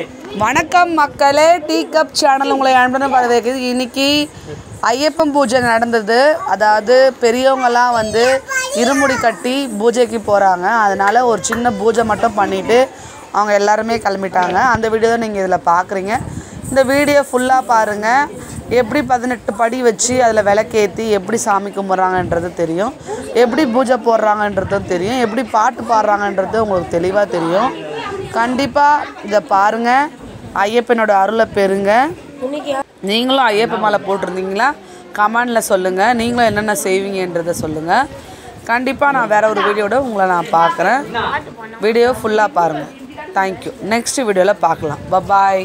வணக்கம் மக்களே tea cup channel உங்களை அன்புடன் வரவேற்குது இன்னைக்கு ஐயப்பன் பூஜை நடந்தது அதாவது பெரியவங்கெல்லாம் வந்து இருமுடி கட்டி பூஜைக்கு போகிறாங்க அதனால் ஒரு சின்ன பூஜை மட்டும் பண்ணிவிட்டு அவங்க எல்லாருமே கிளம்பிட்டாங்க அந்த வீடியோ தான் நீங்கள் இதில் பார்க்குறீங்க இந்த வீடியோ ஃபுல்லாக பாருங்கள் எப்படி பதினெட்டு படி வச்சு அதில் விளக்கேற்றி எப்படி சாமி கும்பிட்றாங்கன்றது தெரியும் எப்படி பூஜை போடுறாங்கன்றதும் தெரியும் எப்படி பாட்டு பாடுறாங்கன்றது உங்களுக்கு தெளிவாக தெரியும் கண்டிப்பாக இதை பாருங்கள் ஐயப்பனோட அருளை பெறுங்க நீங்களும் ஐயப்ப மாலை போட்டிருந்தீங்களா கமெண்டில் சொல்லுங்கள் நீங்களும் என்னென்ன செய்வீங்கன்றதை சொல்லுங்கள் கண்டிப்பாக நான் வேற ஒரு வீடியோட உங்களை நான் பார்க்குறேன் வீடியோ ஃபுல்லாக பாருங்கள் தேங்க்யூ நெக்ஸ்ட் வீடியோவில் பார்க்கலாம் பபாய்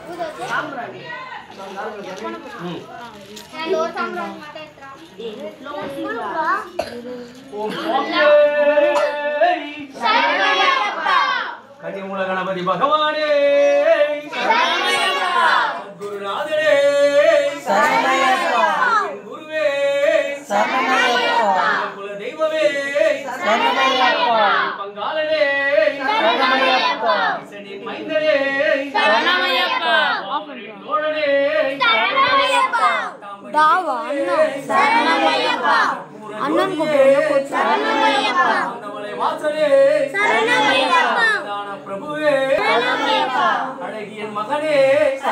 கன்னிமூல கணபதி பகவானே குருநாதரே குருவே குல தெய்வமே பங்காளனே சனி மைந்தரே தோழனே தாவா அண்ணா அண்ணன் அண்ணாமலை வாசலே தான பிரபுவே அழகிய மகனே